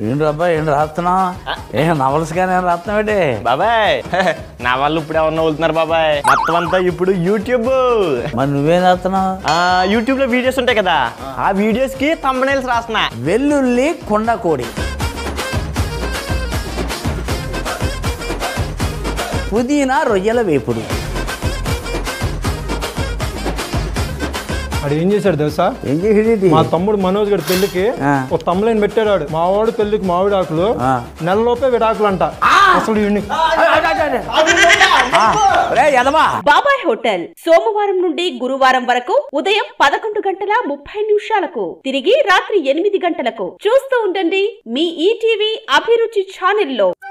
ఏంటి అబ్బాయి ఏంటి రాస్తున్నావు ఏ నవల్స్ కానీ ఏం రాస్తున్నావు బాబాయ్ నా వాళ్ళు ఇప్పుడు ఎవరన్నా వెళ్తున్నారు బాబాయ్ మొత్తం అంతా ఇప్పుడు యూట్యూబ్ మరి నువ్వేం రాస్తున్నావు ఆ, యూట్యూబ్ లో వీడియోస్ ఉంటాయి కదా ఆ వీడియోస్ కి తమ్మునేల్స్ రాస్తున్నా వెల్లుల్లి కొండ కోడి పుదీనా రొయ్యల వేపుడు వాడు ఏం చేశాడు తెలుసా ఏం చేసేది మా తమ్ముడు మనోజ్ గారి పెళ్లికి ఆ. ఒక తమ్ములైన పెట్టాడు వాడు. మా వాడు పెళ్లికి మామిడి ఆకులు ఆ. నెలలోపే విడాకులు అంట అసలు ఈయన్ని- ఎదమా బాబాయ్ హోటల్ సోమవారం నుండి గురువారం వరకు ఉదయం పదకొండు గంటల ముప్పై నిమిషాలకు తిరిగి రాత్రి ఎనిమిది గంటలకు చూస్తూ ఉండండి మీ ఈటీవీ అభిరుచి ఛానల్లో